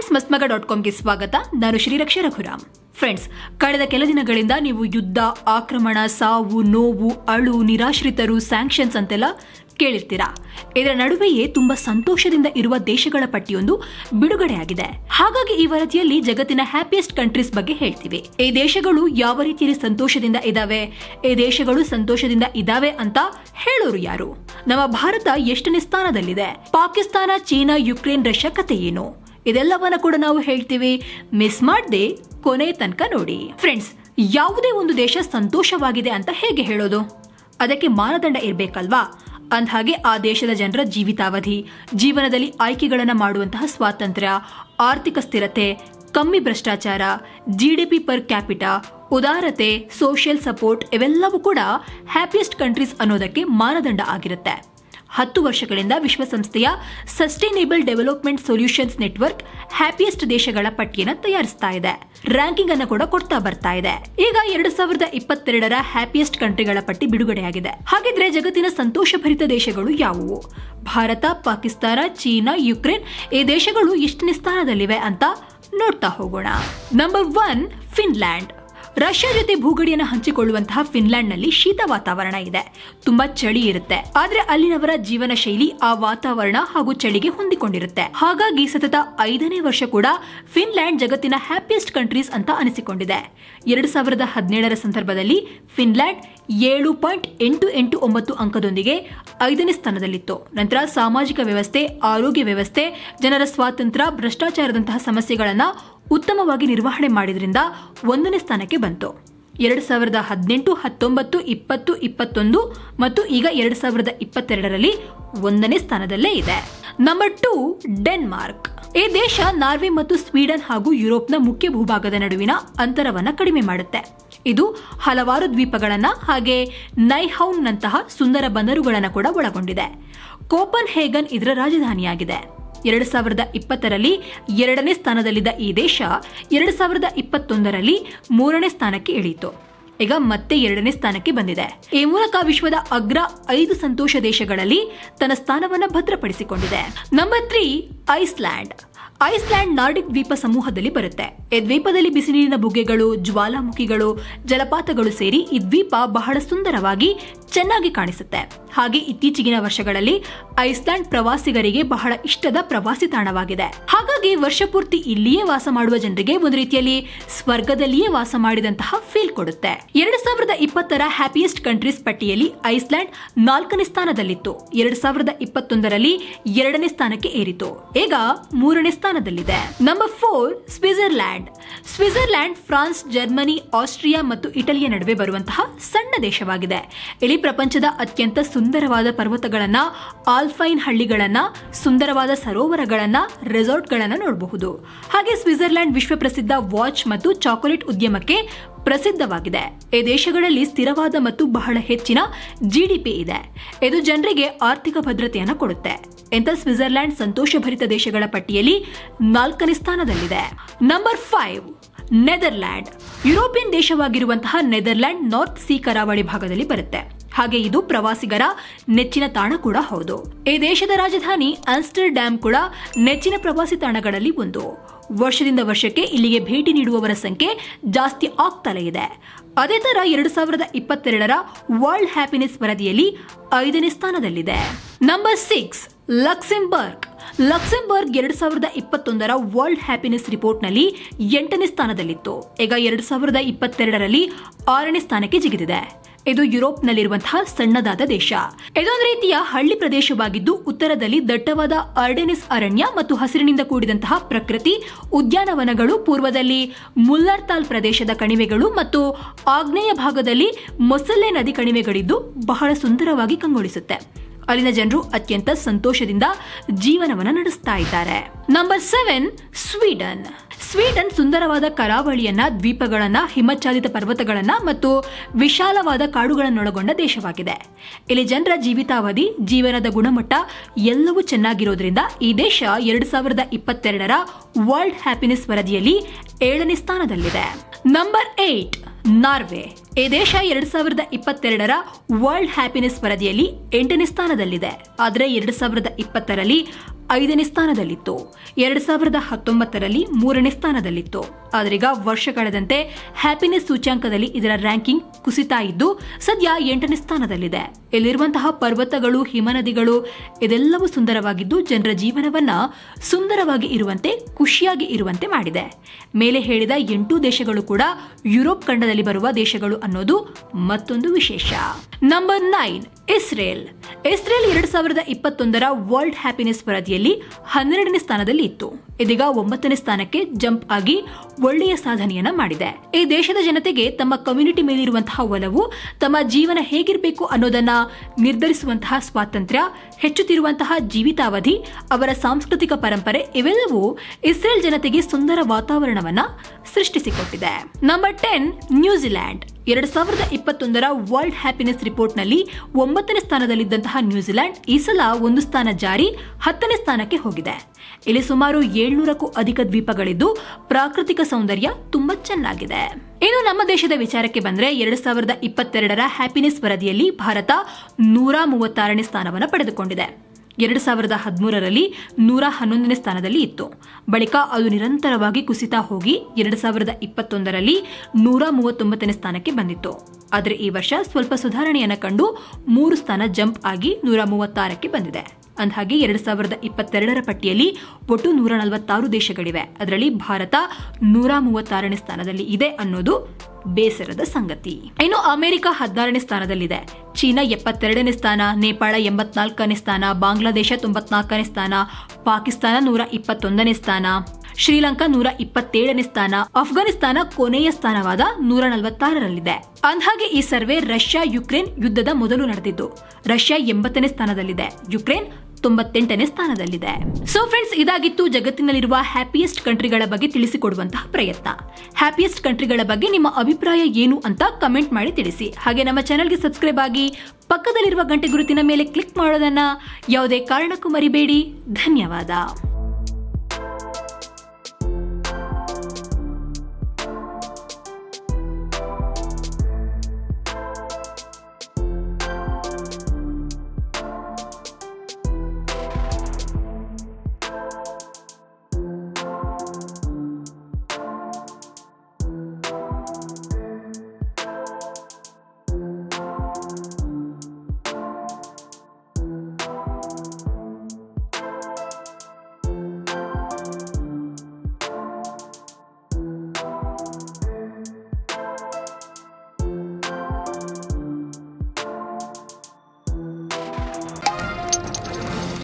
friends ಮಸ್ಮಗ dot ಕಾಮ್ಗೆ ಸ್ವಾಗತ ನಾನು ಶ್ರೀರಕ್ಷ Raghuram friends ಕಳೆದ ಕೆಲ ದಿನಗಳಿಂದ ನೀವು ಯುದ್ಧ ಆಕ್ರಮಣ ಸಾವು ನೋವು ಅಳು ನಿರಾಶ್ರಿತರು ಸ್ಯಾಂಕ್ಷನ್ಸ್ ಅಂತೆಲ್ಲ ಕೇಳಿರ್ತೀರಾ ಇದರ ನಡುವೆಯೇ ತುಂಬಾ ಸಂತೋಷದಿಂದ ಇರುವ ದೇಶಗಳ ಪಟ್ಟಿಯೊಂದು ಬಿಡುಗಡೆಯಾಗಿದೆ ಹಾಗಾಗಿ ಈ ವರದಿಯಲ್ಲಿ ಜಗತ್ತಿನ ಹ್ಯಾಪಿಯೆಸ್ಟ್ ಕಂಟ್ರೀಸ್ ಬಗ್ಗೆ ಹೇಳ್ತೀವಿ ಈ ದೇಶಗಳು ಯಾವ ರೀತಿಯಲ್ಲಿ ಸಂತೋಷದಿಂದ ಇದಾವೆ ಈ ದೇಶಗಳು ಸಂತೋಷದಿಂದ ಇದಾವೆ ಅಂತ ಹೇಳೋರು ಯಾರು ನಮ್ಮ ಭಾರತ ಎಷ್ಟನೇ ಸ್ಥಾನದಲ್ಲಿದೆ ಪಾಕಿಸ್ತಾನ ಚೀನಾ ಯುಕ್ರೇನ್ ರಷ್ಯಾ ಕತೆ ಏನು ಇದೆಲ್ಲವನ್ನ ಕೂಡ ನಾವು ಹೇಳ್ತೀವಿ ಮಿಸ್ ಮಾಡದೆ ಕೊನೆ ತನಕ ನೋಡಿ ಫ್ರೆಂಡ್ಸ್ ಯಾವುದೇ ಒಂದು ದೇಶ ಸಂತೋಷವಾಗಿದೆ ಅಂತ ಹೇಗೆ ಹೇಳೋದು ಅದಕ್ಕೆ ಮಾನದಂಡ ಇರಬೇಕಲ್ವಾ ಅಂದಹಾಗೆ ಆ ದೇಶದ ಜನರ ಜೀವಿತಾವಧಿ ಜೀವನದಲ್ಲಿ ಆಯ್ಕೆಗಳನ್ನು ಮಾಡುವಂತಹ ಸ್ವಾತಂತ್ರ್ಯ ಆರ್ಥಿಕ ಸ್ಥಿರತೆ ಕಮ್ಮಿ ಭ್ರಷ್ಟಾಚಾರ ಜಿಡಿಪಿ ಪರ್ ಕ್ಯಾಪಿಟಾ ಉದಾರತೆ ಸೋಷಿಯಲ್ ಸಪೋರ್ಟ್ ಇವೆಲ್ಲವೂ ಕೂಡ ಹ್ಯಾಪಿಯೆಸ್ಟ್ ಕಂಟ್ರೀಸ್ ಅನ್ನೋದಕ್ಕೆ ಮಾನದಂಡ ಆಗಿರುತ್ತೆ ಹತ್ತು ವರ್ಷಗಳಿಂದ ವಿಶ್ವಸಂಸ್ಥೆಯ sustainable development solutions network happiest ದೇಶಗಳ ಪಟ್ಟಿಯನ್ನು ತಯಾರಿಸ್ತಾ ಇದೆ ರ್ಯಾಂಕಿಂಗ್ ಅನ್ನು ಕೂಡ ಕೊಡ್ತಾ ಬರ್ತಾ ಇದೆ ಈಗ ಎರಡು ಸಾವಿರದ ಇಪ್ಪತ್ತೆರಡರ ಹ್ಯಾಪಿಯೆಸ್ಟ್ ಕಂಟ್ರಿಗಳ ಪಟ್ಟಿ ಬಿಡುಗಡೆಯಾಗಿದೆ ಹಾಗಿದ್ರೆ ಜಗತ್ತಿನ ಸಂತೋಷಭರಿತ ದೇಶಗಳು ಯಾವುವು ಭಾರತ ಪಾಕಿಸ್ತಾನ ಚೀನಾ ಯುಕ್ರೇನ್ ಈ ದೇಶಗಳು ಎಷ್ಟನೇ ಸ್ಥಾನದಲ್ಲಿವೆ ಅಂತ ನೋಡ್ತಾ ಹೋಗೋಣ ನಂಬರ್ ಒನ್ ಫಿನ್ಲ್ಯಾಂಡ್ ರಷ್ಯಾ ಜೊತೆ ಭೂಗಡಿಯನ್ನು ಹಂಚಿಕೊಳ್ಳುವಂತಹ ಫಿನ್ಲ್ಯಾಂಡ್ನಲ್ಲಿ ಶೀತ ವಾತಾವರಣ ಇದೆ ತುಂಬಾ ಚಳಿ ಇರುತ್ತೆ ಆದ್ರೆ ಅಲ್ಲಿನವರ ಜೀವನ ಶೈಲಿ ಆ ವಾತಾವರಣ ಹಾಗೂ ಚಳಿಗೆ ಹೊಂದಿಕೊಂಡಿರುತ್ತೆ ಹಾಗಾಗಿ ಸತತ ಐದನೇ ವರ್ಷ ಕೂಡ ಫಿನ್ಲ್ಯಾಂಡ್ ಜಗತ್ತಿನ ಹ್ಯಾಪಿಯೆಸ್ಟ್ ಕಂಟ್ರೀಸ್ ಅಂತ ಅನಿಸಿಕೊಂಡಿದೆ ಎರಡ್ ಸಾವಿರದ ಹದಿನೇಳರ ಸಂದರ್ಭದಲ್ಲಿ ಫಿನ್ಲ್ಯಾಂಡ್ ಏಳು ಪಾಯಿಂಟ್ ಎಂಟು ಎಂಟು ಒಂಬತ್ತು ಅಂಕದೊಂದಿಗೆ ಐದನೇ ಸ್ಥಾನದಲ್ಲಿತ್ತು ನಂತರ ಸಾಮಾಜಿಕ ವ್ಯವಸ್ಥೆ ಆರೋಗ್ಯ ವ್ಯವಸ್ಥೆ ಜನರ ಸ್ವಾತಂತ್ರ್ಯ ಭ್ರಷ್ಟಾಚಾರದಂತಹ ಸಮಸ್ಯೆಗಳನ್ನ ಉತ್ತಮವಾಗಿ ನಿರ್ವಹಣೆ ಮಾಡಿದ್ರಿಂದ ಒಂದನೇ ಸ್ಥಾನಕ್ಕೆ ಬಂತು ಎರಡು ಸಾವಿರದ ಹದಿನೆಂಟು ಹತ್ತೊಂಬತ್ತು ಇಪ್ಪತ್ತು ಇಪ್ಪತ್ತೊಂದು ಮತ್ತು ಈಗ ಎರಡು ಸಾವಿರದ ಇಪ್ಪತ್ತೆರಡರಲ್ಲಿ ಒಂದನೇ ಸ್ಥಾನದಲ್ಲೇ ಇದೆ ನಂಬರ್ ಟೂ ಡೆನ್ಮಾರ್ಕ್ ಈ ದೇಶ ನಾರ್ವೆ ಮತ್ತು ಸ್ವೀಡನ್ ಹಾಗೂ ಯುರೋಪ್ನ ಮುಖ್ಯ ಭೂಭಾಗದ ನಡುವಿನ ಅಂತರವನ್ನ ಕಡಿಮೆ ಮಾಡುತ್ತೆ ಇದು ಹಲವಾರು ದ್ವೀಪಗಳನ್ನ ಹಾಗೆ ನೈಹೌನ್ನಂತಹ ಸುಂದರ ಬಂದರುಗಳನ್ನು ಕೂಡ ಒಳಗೊಂಡಿದೆ ಕೋಪನ್ ಹೇಗನ್ ಇದರ ರಾಜಧಾನಿಯಾಗಿದೆ ಎರಡು ಸಾವಿರದ ಇಪ್ಪತ್ತರಲ್ಲಿ ಎರಡನೇ ಸ್ಥಾನದಲ್ಲಿದ್ದ ಈ ದೇಶ ಎರಡು ಸಾವಿರದ ಇಪ್ಪತ್ತೊಂದರಲ್ಲಿ ಮೂರನೇ ಸ್ಥಾನಕ್ಕೆ ಇಳಿಯಿತು ಈಗ ಮತ್ತೆ ಎರಡನೇ ಸ್ಥಾನಕ್ಕೆ ಬಂದಿದೆ ಈ ಮೂಲಕ ವಿಶ್ವದ ಅಗ್ರ ಐದು ಸಂತೋಷ ದೇಶಗಳಲ್ಲಿ ತನ್ನ ಸ್ಥಾನವನ್ನು ಭದ್ರಪಡಿಸಿಕೊಂಡಿದೆ number three Iceland Iceland Nordic ದ್ವೀಪ ಸಮೂಹದಲ್ಲಿ ಬರುತ್ತೆ ಈ ದ್ವೀಪದಲ್ಲಿ ಬಿಸಿನೀರಿನ ಬುಗ್ಗೆಗಳು ಜ್ವಾಲಾಮುಖಿಗಳು ಜಲಪಾತಗಳು ಸೇರಿ ಈ ದ್ವೀಪ ಬಹಳ ಸುಂದರವಾಗಿ ಚೆನ್ನಾಗಿ ಕಾಣಿಸುತ್ತೆ ಹಾಗೆ ಇತ್ತೀಚಿಗಿನ ವರ್ಷಗಳಲ್ಲಿ ಐಸ್ಲ್ಯಾಂಡ್ ಪ್ರವಾಸಿಗರಿಗೆ ಬಹಳ ಇಷ್ಟದ ಪ್ರವಾಸಿ ತಾಣವಾಗಿದೆ ಹಾಗಾಗಿ ವರ್ಷಪೂರ್ತಿ ಇಲ್ಲಿಯೇ ವಾಸ ಮಾಡುವ ಜನರಿಗೆ ಒಂದು ರೀತಿಯಲ್ಲಿ ಸ್ವರ್ಗದಲ್ಲಿಯೇ ವಾಸ ಮಾಡಿದಂತಹ ಫೀಲ್ ಕೊಡುತ್ತೆ ಎರಡು ಸಾವಿರದ ಇಪ್ಪತ್ತರ ಹ್ಯಾಪಿಯೆಸ್ಟ್ ಕಂಟ್ರೀಸ್ ಪಟ್ಟಿಯಲ್ಲಿ ಐಸ್ಲ್ಯಾಂಡ್ ನಾಲ್ಕನೇ ಸ್ಥಾನದಲ್ಲಿತ್ತು ಎರಡು ಸಾವಿರದ ಇಪ್ಪತ್ತೊಂದರಲ್ಲಿ ಎರಡನೇ ಸ್ಥಾನಕ್ಕೆ ಏರಿತು ಈಗ ಮೂರನೇ ಸ್ಥಾನದಲ್ಲಿದೆ number four Switzerland Switzerland France Germany Austria ಮತ್ತು ಇಟಲಿಯ ನಡುವೆ ಬರುವಂತಹ ಸಣ್ಣ ದೇಶವಾಗಿದೆ ಇಲ್ಲಿ ಪ್ರಪಂಚದ ಅತ್ಯಂತ ಸುಂದರವಾದ ಪರ್ವತಗಳನ್ನ ಆಲ್ಫೈನ್ ಹಳ್ಳಿಗಳನ್ನ ಸುಂದರವಾದ ಸರೋವರಗಳನ್ನ ರೆಸಾರ್ಟ್ಗಳನ್ನ ನೋಡಬಹುದು ಹಾಗೆ ಸ್ವಿಟ್ಜರ್ಲ್ಯಾಂಡ್ ವಿಶ್ವ ಪ್ರಸಿದ್ಧ ವಾಚ್ ಮತ್ತು ಚಾಕೊಲೇಟ್ ಉದ್ಯಮಕ್ಕೆ ಪ್ರಸಿದ್ಧವಾಗಿದೆ ಈ ದೇಶಗಳಲ್ಲಿ ಸ್ಥಿರವಾದ ಮತ್ತು ಬಹಳ ಹೆಚ್ಚಿನ ಜಿಡಿಪಿ ಇದೆ ಇದು ಜನರಿಗೆ ಆರ್ಥಿಕ ಭದ್ರತೆಯನ್ನು ಕೊಡುತ್ತೆ ಎಂತ ಸ್ವಿಟ್ಜರ್ಲ್ಯಾಂಡ್ ಸಂತೋಷಭರಿತ ದೇಶಗಳ ಪಟ್ಟಿಯಲ್ಲಿ ನಾಲ್ಕನೇ ಸ್ಥಾನದಲ್ಲಿದೆ ನಂಬರ್ ಫೈವ್ ನೆದರ್ಲ್ಯಾಂಡ್ ಯುರೋಪಿಯನ್ ದೇಶವಾಗಿರುವಂತಹ ನೆದರ್ಲ್ಯಾಂಡ್ ನಾರ್ತ್ ಸಿ ಕರಾವಳಿ ಭಾಗದಲ್ಲಿ ಬರುತ್ತೆ ಹಾಗೆ ಇದು ಪ್ರವಾಸಿಗರ ನೆಚ್ಚಿನ ತಾಣ ಕೂಡ ಹೌದು ಈ ದೇಶದ ರಾಜಧಾನಿ ಆನ್ಸ್ಟರ್ ಡ್ಯಾಮ್ ಕೂಡ ನೆಚ್ಚಿನ ಪ್ರವಾಸಿ ತಾಣಗಳಲ್ಲಿ ಒಂದು ವರ್ಷದಿಂದ ವರ್ಷಕ್ಕೆ ಇಲ್ಲಿಗೆ ಭೇಟಿ ನೀಡುವವರ ಸಂಖ್ಯೆ ಜಾಸ್ತಿ ಆಗ್ತಲೇ ಇದೆ ಅದೇ ತರ ಎರಡು ಸಾವಿರದ ಇಪ್ಪತ್ತೆರಡರ ವರ್ಲ್ಡ್ ಹ್ಯಾಪಿನೆಸ್ ವರದಿಯಲ್ಲಿ ಐದನೇ ಸ್ಥಾನದಲ್ಲಿದೆ ನಂಬರ್ ಸಿಕ್ಸ್ ಲಕ್ಸೆಂಬರ್ಗ್ ಲಕ್ಸೆಂಬರ್ಗ್ ಎರಡು ಸಾವಿರದ ಇಪ್ಪತ್ತೊಂದರ ವರ್ಲ್ಡ್ ಹ್ಯಾಪಿನೆಸ್ ರಿಪೋರ್ಟ್ನಲ್ಲಿ ಎಂಟನೇ ಸ್ಥಾನದಲ್ಲಿತ್ತು ಈಗ ಎರಡು ಸಾವಿರದ ಇಪ್ಪತ್ತೆರಡರಲ್ಲಿ ಆರನೇ ಸ್ಥಾನಕ್ಕೆ ಜಿಗಿದಿದೆ ಇದು ಯುರೋಪ್ನಲ್ಲಿರುವಂತಹ ಸಣ್ಣದಾದ ದೇಶ ಇದೊಂದು ರೀತಿಯ ಹಳ್ಳಿ ಪ್ರದೇಶವಾಗಿದ್ದು ಉತ್ತರದಲ್ಲಿ ದಟ್ಟವಾದ ಅರ್ಡೆನಿಸ್ ಅರಣ್ಯ ಮತ್ತು ಹಸಿರಿನಿಂದ ಕೂಡಿದಂತಹ ಪ್ರಕೃತಿ ಉದ್ಯಾನವನಗಳು ಪೂರ್ವದಲ್ಲಿ ಮುಲ್ಲರ್ತಾಲ್ ಪ್ರದೇಶದ ಕಣಿವೆಗಳು ಮತ್ತು ಆಗ್ನೇಯ ಭಾಗದಲ್ಲಿ ಮೊಸಲ್ಲೆ ನದಿ ಕಣಿವೆಗಳಿದ್ದು ಬಹಳ ಸುಂದರವಾಗಿ ಕಂಗೊಳಿಸುತ್ತೆ ಅಲ್ಲಿನ ಜನರು ಅತ್ಯಂತ ಸಂತೋಷದಿಂದ ಜೀವನವನ್ನು ನಡೆಸ್ತಾ ಇದ್ದಾರೆ ನಂಬರ್ ಸೆವೆನ್ ಸ್ವೀಡನ್ ಸ್ವೀಡನ್ ಸುಂದರವಾದ ಕರಾವಳಿಯನ್ನ ದ್ವೀಪಗಳನ್ನ ಹಿಮಚ್ಛಾದಿತ ಪರ್ವತಗಳನ್ನ ಮತ್ತು ವಿಶಾಲವಾದ ಕಾಡುಗಳನ್ನೊಳಗೊಂಡ ದೇಶವಾಗಿದೆ ಇಲ್ಲಿ ಜನರ ಜೀವಿತಾವಧಿ ಜೀವನದ ಗುಣಮಟ್ಟ ಎಲ್ಲವೂ ಚೆನ್ನಾಗಿರೋದ್ರಿಂದ ಈ ದೇಶ ಎರಡು ಸಾವಿರದ ಇಪ್ಪತ್ತೆರಡರ ವರ್ಲ್ಡ್ ಹ್ಯಾಪಿನೆಸ್ ವರದಿಯಲ್ಲಿ ಏಳನೇ ಸ್ಥಾನದಲ್ಲಿದೆ ನಂಬರ್ ಏಟ್ ನಾರ್ವೆ ಈ ದೇಶ ಎರಡ್ ಸಾವಿರದ ಇಪ್ಪತ್ತೆರಡರ ವರ್ಲ್ಡ್ ಹ್ಯಾಪಿನೆಸ್ ವರದಿಯಲ್ಲಿ ಎಂಟನೇ ಸ್ಥಾನದಲ್ಲಿದೆ ಆದರೆ ಎರಡ್ ಸಾವಿರದ ಇಪ್ಪತ್ತರಲ್ಲಿ ಐದನೇ ಸ್ಥಾನದಲ್ಲಿತ್ತು ಎರಡ್ ಸಾವಿರದ ಹತ್ತೊಂಬತ್ತರಲ್ಲಿ ಮೂರನೇ ಸ್ಥಾನದಲ್ಲಿತ್ತು ಆದ್ರೀಗ ವರ್ಷ ಕಳೆದಂತೆ ಹ್ಯಾಪಿನೆಸ್ ಸೂಚ್ಯಾಂಕದಲ್ಲಿ ಇದರ ರ್ಯಾಂಕಿಂಗ್ ಕುಸಿತಾ ಇದ್ದು ಸದ್ಯ ಎಂಟನೇ ಸ್ಥಾನದಲ್ಲಿದೆ ಇಲ್ಲಿರುವಂತಹ ಪರ್ವತಗಳು ಹಿಮನದಿಗಳು ಇದೆಲ್ಲವೂ ಸುಂದರವಾಗಿದ್ದು ಜನರ ಜೀವನವನ್ನ ಸುಂದರವಾಗಿ ಇರುವಂತೆ ಖುಷಿಯಾಗಿ ಇರುವಂತೆ ಮಾಡಿದೆ ಮೇಲೆ ಹೇಳಿದ ಎಂಟು ದೇಶಗಳು ಕೂಡ ಯುರೋಪ್ ಖಂಡದಲ್ಲಿ ಬರುವ ದೇಶಗಳು ಅನ್ನೋದು ಮತ್ತೊಂದು ವಿಶೇಷ ನಂಬರ್ ನೈನ್ ಇಸ್ರೇಲ್ ಇಸ್ರೇಲ್ ಎರಡ್ ಸಾವಿರದ ಇಪ್ಪತ್ತೊಂದರ ವರ್ಲ್ಡ್ ಹ್ಯಾಪಿನೆಸ್ ವರದಿಯಲ್ಲಿ ಹನ್ನೆರಡನೇ ಸ್ಥಾನದಲ್ಲಿ ಇತ್ತು ಇದೀಗ ಒಂಬತ್ತನೇ ಸ್ಥಾನಕ್ಕೆ ಜಂಪ್ ಆಗಿ ಒಳ್ಳೆಯ ಸಾಧನೆಯನ್ನ ಮಾಡಿದೆ ಈ ದೇಶದ ಜನತೆಗೆ ತಮ್ಮ ಕಮ್ಯುನಿಟಿ ಮೇಲಿರುವಂತಹ ಒಲವು ತಮ್ಮ ಜೀವನ ಹೇಗಿರಬೇಕು ಅನ್ನೋದನ್ನ ನಿರ್ಧರಿಸುವಂತಹ ಸ್ವಾತಂತ್ರ್ಯ ಹೆಚ್ಚುತ್ತಿರುವಂತಹ ಜೀವಿತಾವಧಿ ಅವರ ಸಾಂಸ್ಕೃತಿಕ ಪರಂಪರೆ ಇವೆಲ್ಲವೂ ಇಸ್ರೇಲ್ ಜನತೆಗೆ ಸುಂದರ ವಾತಾವರಣವನ್ನ ಸೃಷ್ಟಿಸಿಕೊಟ್ಟಿದೆ ನಂಬರ್ ಟೆನ್ ನ್ಯೂಜಿಲ್ಯಾಂಡ್ ಎರಡ್ ಸಾವಿರದ ಇಪ್ಪತ್ತೊಂದರ ವರ್ಲ್ಡ್ ಹ್ಯಾಪಿನೆಸ್ ರಿಪೋರ್ಟ್ನಲ್ಲಿ ಒಂಬತ್ತನೇ ಸ್ಥಾನದಲ್ಲಿದ್ದಂತಹ ನ್ಯೂಜಿಲ್ಯಾಂಡ್ ಈ ಸಲ ಒಂದು ಸ್ಥಾನ ಜಾರಿ ಹತ್ತನೇ ಸ್ಥಾನಕ್ಕೆ ಹೋಗಿದೆ ಇಲ್ಲಿ ಸುಮಾರು ಏಳ್ನೂರಕ್ಕೂ ಅಧಿಕ ದ್ವೀಪಗಳಿದ್ದು ಪ್ರಾಕೃತಿಕ ಸೌಂದರ್ಯ ತುಂಬಾ ಚೆನ್ನಾಗಿದೆ ಇನ್ನು ನಮ್ಮ ದೇಶದ ವಿಚಾರಕ್ಕೆ ಬಂದ್ರೆ ಎರಡ್ ಸಾವಿರದ ಇಪ್ಪತ್ತೆರಡರ ಹ್ಯಾಪಿನೆಸ್ ವರದಿಯಲ್ಲಿ ಭಾರತ ನೂರ ಮೂವತ್ತಾರನೇ ಸ್ಥಾನವನ್ನು ಪಡೆದುಕೊಂಡಿದೆ ಎರಡು ಸಾವಿರದ ಹದಿಮೂರರಲ್ಲಿ ನೂರ ಹನ್ನೊಂದನೇ ಸ್ಥಾನದಲ್ಲಿ ಇತ್ತು ಬಳಿಕ ಅದು ನಿರಂತರವಾಗಿ ಕುಸಿತಾ ಹೋಗಿ ಎರಡು ಸಾವಿರದ ಇಪ್ಪತ್ತೊಂದರಲ್ಲಿ ನೂರ ಮೂವತ್ತೊಂಬತ್ತನೇ ಸ್ಥಾನಕ್ಕೆ ಬಂದಿತ್ತು ಆದರೆ ಈ ವರ್ಷ ಸ್ವಲ್ಪ ಸುಧಾರಣೆಯನ್ನು ಕಂಡು ಮೂರು ಸ್ಥಾನ ಜಂಪ್ ಆಗಿ ನೂರ ಮೂವತ್ತಾರಕ್ಕೆ ಬಂದಿದೆ ಅಂದಹಾಗೆ ಎರಡು ಸಾವಿರದ ಇಪ್ಪತ್ತೆರಡರ ಪಟ್ಟಿಯಲ್ಲಿ ಒಟ್ಟು ನೂರ ನಲವತ್ತಾರು ದೇಶಗಳಿವೆ ಅದರಲ್ಲಿ ಭಾರತ ನೂರ ಮೂವತ್ತಾರನೇ ಸ್ಥಾನದಲ್ಲಿ ಇದೆ ಅನ್ನೋದು ಬೇಸರದ ಸಂಗತಿ ಇನ್ನು ಅಮೆರಿಕ ಹದಿನಾರನೇ ಸ್ಥಾನದಲ್ಲಿದೆ ಚೀನಾ ಎಪ್ಪತ್ತೆರಡನೇ ಸ್ಥಾನ ನೇಪಾಳ ಎಂಬತ್ನಾಲ್ಕನೇ ಸ್ಥಾನ ಬಾಂಗ್ಲಾದೇಶ ತೊಂಬತ್ನಾಲ್ಕನೇ ಸ್ಥಾನ ಪಾಕಿಸ್ತಾನ ನೂರ ಇಪ್ಪತ್ತೊಂದನೇ ಸ್ಥಾನ ಶ್ರೀಲಂಕಾ ನೂರ ಇಪ್ಪತ್ತೇಳನೇ ಸ್ಥಾನ ಅಫ್ಘಾನಿಸ್ತಾನ ಕೊನೆಯ ಸ್ಥಾನವಾದ ನೂರ ನಲವತ್ತಾರರಲ್ಲಿದೆ ಅಂದ್ಹಾಗೆ ಈ ಸರ್ವೆ ರಷ್ಯಾ ಯುಕ್ರೇನ್ ಯುದ್ಧದ ಮೊದಲು ನಡೆದಿದ್ದು ರಷ್ಯಾ ಎಂಬತ್ತನೇ ಸ್ಥಾನದಲ್ಲಿದೆ ಯುಕ್ರೇನ್ ತೊಂಬತ್ತೆಂಟನೇ ಸ್ಥಾನದಲ್ಲಿದೆ ಸೊ ಫ್ರೆಂಡ್ಸ್ ಇದಾಗಿತ್ತು ಜಗತ್ತಿನಲ್ಲಿರುವ ಹ್ಯಾಪಿಯೆಸ್ಟ್ ಕಂಟ್ರಿಗಳ ಬಗ್ಗೆ ತಿಳಿಸಿಕೊಡುವಂತಹ ಪ್ರಯತ್ನ ಹ್ಯಾಪಿಯೆಸ್ಟ್ ಕಂಟ್ರಿಗಳ ಬಗ್ಗೆ ನಿಮ್ಮ ಅಭಿಪ್ರಾಯ ಏನು ಅಂತ ಕಮೆಂಟ್ ಮಾಡಿ ತಿಳಿಸಿ ಹಾಗೆ ನಮ್ಮ ಚಾನೆಲ್ಗೆ ಸಬ್ಸ್ಕ್ರೈಬ್ ಆಗಿ ಪಕ್ಕದಲ್ಲಿರುವ ಗಂಟೆ ಗುರುತಿನ ಮೇಲೆ ಕ್ಲಿಕ್ ಮಾಡೋದನ್ನ ಯಾವುದೇ ಕಾರಣಕ್ಕೂ ಮರಿಬೇಡಿ ಧನ್ಯವಾದ